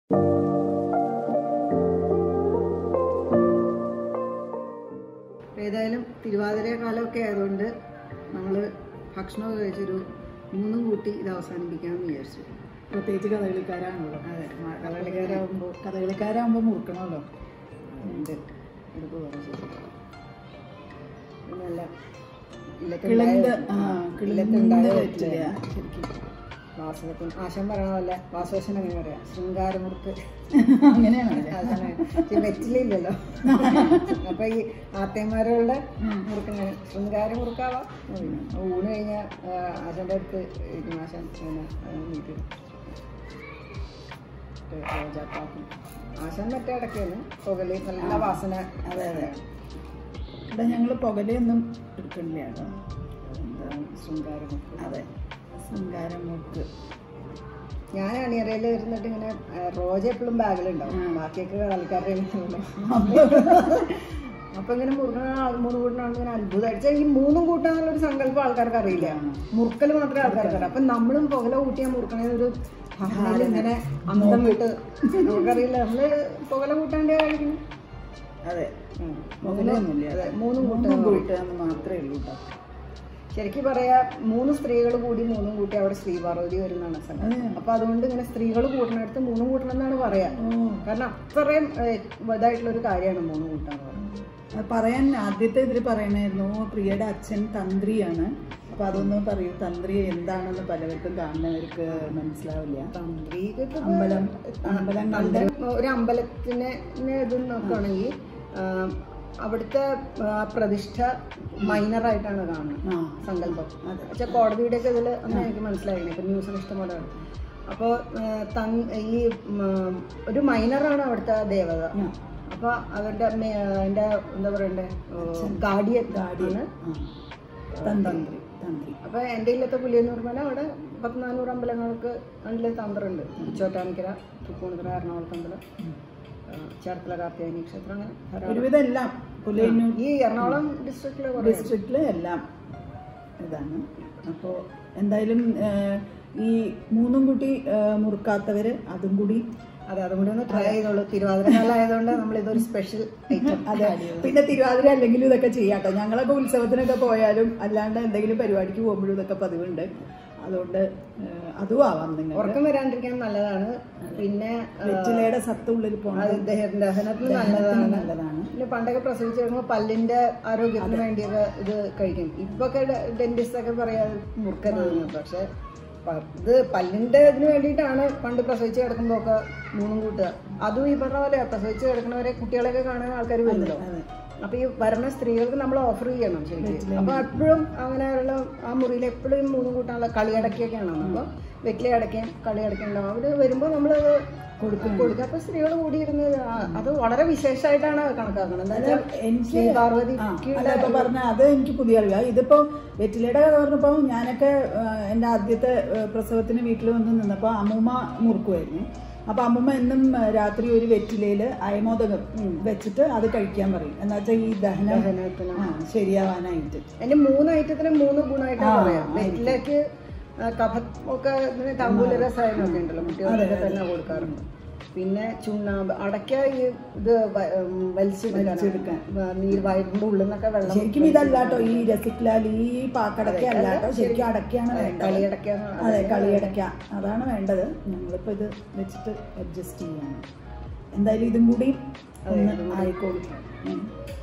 ഏതായാലും തിരുവാതിര കാലമൊക്കെ ആയതുകൊണ്ട് നമ്മൾ ഭക്ഷണമൊക്കെ കഴിച്ചൊരു മൂന്നും കൂട്ടി ഇത് അവസാനിപ്പിക്കാമെന്ന് വിചാരിച്ചു പ്രത്യേകിച്ച് കഥകളിക്കാരാണല്ലോ അതെ കളകളിക്കാരാകുമ്പോൾ കഥകളിക്കാരാകുമ്പോൾ മുറുക്കണമല്ലോ ഉണ്ട് എടുപ്പ് കുറച്ച് നല്ല കിളിന്ത് ആ ഇല്ലത്തുണ്ടായ കിളിന്ത് വെറ്റില. പറ്റില്ല ശരിക്കും വാസവത്തിന് ആശം പറയണ പോലെ വാസവശൻ അങ്ങനെ പറയാം ശൃംഗാരമുറുക്ക് അങ്ങനെയാണല്ലേ അതാണ് ഈ വെറ്റിലില്ലല്ലോ അപ്പൊ ഈ ആത്തേമാരുടെ മുറുക്കിന് ശൃംഗാര മുറുക്കാവാം ഊണ് കഴിഞ്ഞാൽ ആശാന്റെ അടുത്ത് ഇരിക്കും ആശാൻ ഇങ്ങനെ നീട്ടി റോജാപ്പാക്കും ആശാൻ മറ്റേ ഇടയ്ക്കാണ് പുകല് നല്ല വാസന അതെ അതെ ഇവിടെ ഞങ്ങൾ പുകലയൊന്നും എടുക്കണില്ല കേട്ടോ എന്താ ശൃംഗാരമുറുക്ക് അതെ ശൃംഗാരം മുറുക്ക് ഞാൻ അണിയറയിൽ ഇരുന്നിട്ട് ഇങ്ങനെ ആ, റോജ എപ്പോഴും ബാഗിലുണ്ടാവും ബാക്കിയൊക്കെ കളിക്കാരുടെ അപ്പൊ ഇങ്ങനെ മുറുകണ ആൾ- മൂന്ന് കൂട്ടണ ഇങ്ങനെ അത്ഭുതമായിട്ട് ഈ മൂന്നും കൂട്ടാന്നുള്ളൊരു സങ്കല്പം ആൾക്കാർക്ക് അറിയില്ല മുറുക്കൽ മാത്രമേ ആൾക്കാർക്ക് അറിയാം അപ്പൊ നമ്മളും പുകല കൂട്ടിയാ മുറുക്കണ ഒരു ഭാവനയിൽ ഇങ്ങനെ അന്തം വിട്ട് നമുക്കറിയില്ല നമ്മള് പുകല കൂട്ടാണ്ട് കഴിക്കുന്നു അതെ ഉം. പുകലയൊന്നുമില്ല അതെ, മൂന്നും മൂന്നും കൂട്ടാൻ കൂട്ടാന്ന് മാത്രമേ ഉള്ളൂ കേട്ടോ ശരിക്കും പറയാ മൂന്ന് സ്ത്രീകൾ കൂടി മൂന്നും കൂട്ടി അവിടെ ശ്രീ പാർവതി വരുന്നതാണ് സംഘം അപ്പൊ അതുകൊണ്ട് ഇങ്ങനെ സ്ത്രീകൾ കൂട്ടണടുത്ത് മൂന്നും കൂട്ടണം എന്നാണ് പറയാ കാരണം അത്രയും ഏഹ്, ഇതായിട്ടുള്ള ഒരു കാര്യമാണ് മൂന്ന് കൂട്ടാന്ന് പറയുന്നത് അത് പറയാൻ ആദ്യത്തെ ഇതിൽ പറയണായിരുന്നു പ്രിയയുടെ അച്ഛൻ തന്ത്രിയാണ് അപ്പൊ അതൊന്ന് പറയൂ തന്ത്രി എന്താണെന്ന് പലവർക്കും കാണുന്നവർക്ക് മനസ്സിലാവില്ല തന്ത്രിക്ക് അമ്പലം അമ്പലങ്ങളുടെ ഒരു അമ്പലത്തിന് ഇത് നോക്കുകയാണെങ്കിൽ അവിടുത്തെ ആ, പ്രതിഷ്ഠ മൈനറായിട്ടാണ് കാണുന്നത് ആ സങ്കല്പം പക്ഷെ കോടതിയുടെ ഒക്കെ ഇതിൽ അന്ന് എനിക്ക് മനസ്സിലായിരുന്നു ഇപ്പം ന്യൂസിൽ ഇഷ്ടംപോലെ ആണ് അപ്പോൾ ഈ ഉം, ഒരു മൈനറാണ് അവിടുത്തെ ദേവത അപ്പോൾ അവരുടെ മേ- അതിന്റെ എന്താ പറയണ്ടേ ഗാഡിയൻ ഗാഡിയാണ് ആ തന്ത്രി തന്ത്രി അപ്പോൾ എൻ്റെ ഇല്ലത്തെ പുലി എന്ന് പറഞ്ഞാൽ അവിടെ പത്ത് നാനൂറ് അമ്പലങ്ങൾക്ക് അതിൽ തന്ത്രമുണ്ട് ചോറ്റാനിക്കര തൃപ്പൂണിത്തുറ എറണാകുളത്ത് അമ്പലം ആ, ചേർത്തല കാർത്തിയാനി ക്ഷേത്രം അങ്ങനെ ധാരാളം. ഒരുവിധം എല്ലാം പുലയന്നൂർ ഈ എറണാകുളം ഡിസ്ട്രിക്റ്റിൽ കുറേ ഡിസ്ട്രിക്റ്റിൽ എല്ലാം ഇതാണ് അപ്പോൾ എന്തായാലും ഏഹ്, ഈ മൂന്നും കൂട്ടി ഏഹ്, മുറുക്കാത്തവര് അതും കൂടി അതെ അതും കൂടി ഒന്ന് ട്രൈ ചെയ്തോളൂ തിരുവാതിര കാലം ആയതുകൊണ്ട് നമ്മൾ ഇതൊരു സ്പെഷ്യൽ ഐറ്റം അതെ പിന്നെ തിരുവാതിര അല്ലെങ്കിലും ഇതൊക്കെ ചെയ്യാട്ടോ ഞങ്ങളൊക്കെ ഉത്സവത്തിനൊക്കെ പോയാലും അല്ലാണ്ട് എന്തെങ്കിലും പരിപാടിക്ക് പോകുമ്പോഴും ഇതൊക്കെ പതിവുണ്ട് അതുകൊണ്ട് ഏഹ്, അതും ആവാം നിങ്ങൾ ഉറക്കം വരാണ്ടിരിക്കാൻ നല്ലതാണ് പിന്നെ ആ, വെറ്റിലയുടെ സത്ത് ഉള്ളിൽ പോകണം അത് ദഹ- ദഹനത്തിന് നല്ലതാണ് നല്ലതാണ് പിന്നെ പണ്ടൊക്കെ പ്രസവിച്ച് കഴിയുമ്പോൾ പല്ലിന്റെ ആരോഗ്യത്തിന് വേണ്ടിയൊക്കെ ഇത് കഴിക്കും ഇപ്പൊക്കെ ഡെന്റിസ്റ്റ് ഒക്കെ പറയാ മുറുക്കരുത് പക്ഷെ പ- ഇത് പല്ലിന്റെ ഇതിന് വേണ്ടിയിട്ടാണ് പണ്ട് പ്രസവിച്ച് കിടക്കുമ്പോ ഒക്കെ മൂന്നും കൂട്ടുക അതും ഈ പറഞ്ഞ പോലെ പ്രസവിച്ച് കിടക്കുന്നവരെ കുട്ടികളെയൊക്കെ കാണാൻ ആൾക്കാർ വരുമല്ലോ അതെ അപ്പൊ ഈ വരുന്ന സ്ത്രീകൾക്ക് നമ്മൾ ഓഫർ ചെയ്യണം ശരിക്കും അപ്പൊ എപ്പോഴും അങ്ങനെയുള്ള ആ മുറിയിൽ എപ്പോഴും മൂന്നും കൂട്ടാനുള്ള കളിയടക്കിയൊക്കെയാണ് അപ്പൊ വെറ്റില അടയ്ക്കുകയും കളി അടയ്ക്കുണ്ടാവും അവര് വരുമ്പോ നമ്മൾ കൊടുക്കും കൊടുക്കുക അപ്പൊ സ്ത്രീകൾ കൂടിയിരുന്ന് ആ- അത് വളരെ വിശേഷമായിട്ടാണ് കണക്കാക്കുന്നത് എന്താ വെച്ചാൽ എനിക്ക് ശ്രീ പാർവതി ആ, അല്ല ഇപ്പൊ പറഞ്ഞ അത് എനിക്ക് പുതിയ അറിയാം ഇതിപ്പോ വെറ്റിലയുടെ കഥ പറഞ്ഞപ്പോ ഞാനൊക്കെ ആ, എൻ്റെ ആദ്യത്തെ ആ, പ്രസവത്തിന് വീട്ടിൽ വന്ന് നിന്നപ്പോ അമ്മൂമ്മ മുറുക്കുമായിരുന്നു അപ്പൊ അമ്മൂമ്മ എന്നും ആ, രാത്രി ഒരു വെറ്റിലയില് അയമോദകം വെച്ചിട്ട് അത് കഴിക്കാൻ പറയും എന്നാ വെച്ചാൽ ഈ ദഹനം ദഹനത്തിന് ആ, ശരിയാവാനായിട്ട് അതിന്റെ മൂന്ന് ഐറ്റത്തിന് മൂന്ന് ഗുണമായിട്ടാണ് പറയാം വെറ്റിലേക്ക് കഫ ഒക്കെ ഇങ്ങനെ താമ്പൂല രസായനമൊക്കെ ഉണ്ടല്ലോ കുട്ടികൾക്ക് തന്നെ കൊടുക്കാറുണ്ട് പിന്നെ ചുണ്ണാമ്പ് അടയ്ക്ക ഈ ഇത് വ- ഉം, വലിച്ചെടുക്കാൻ വ- നീർ വയറിന്റെ ഉള്ളിൽ നിന്നൊക്കെ വെള്ളം ശരിക്കും ഇതല്ല കേട്ടോ ഈ രസിക്ലാൽ ഈ പാക്കടക്ക അല്ല കേട്ടോ ശരിക്കും അടക്കയാണ് വേണ്ടത് കളിയടയ്ക്കാന്ന് അതെ കളിയടയ്ക്ക അതാണ് വേണ്ടത് ഞങ്ങളിപ്പോൾ ഇത് വെച്ചിട്ട് അഡ്ജസ്റ്റ് ചെയ്യാണ് എന്തായാലും ഇതും കൂടി ഒന്ന് ആയിക്കോളും ഉം.